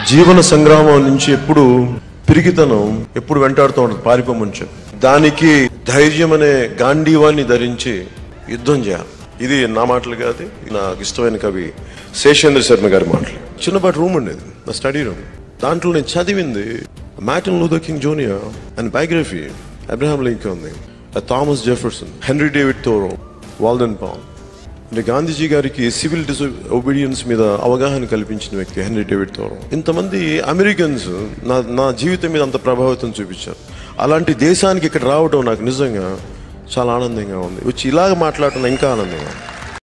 జీవన సంగ్రామం నుంచి ఎప్పుడు పిరిగితనం ఎప్పుడు వెంటాడుతూ ఉంటుంది పారిపోమని చెప్పి దానికి ధైర్యం అనే గాంధీవాన్ని ధరించి యుద్ధం చేయాలి ఇది నా మాటలు కాదు నాకు ఇష్టమైన కవి శేషేంద్ర శర్మ గారి మాటలు చిన్నపాటి రూమ్ ఉండేది నా స్టడీ రూమ్ దాంట్లో నేను చదివింది Martin Luther King Junior and biography Abraham Lincoln ఉంది Thomas Jefferson Henry David Thoreau Walden Paul అంటే గాంధీజీ గారికి సివిల్ డిస్ ఒబీడియన్స్ మీద అవగాహన కల్పించిన వ్యక్తి హెన్రీ డేవిడ్ థోరో ఇంతమంది అమెరికన్స్ నా నా జీవితం మీద అంత ప్రభావితం చూపించారు అలాంటి దేశానికి ఇక్కడ రావడం నాకు నిజంగా చాలా ఆనందంగా ఉంది వచ్చి ఇలాగ మాట్లాడటం ఇంకా ఆనందంగా ఉంది.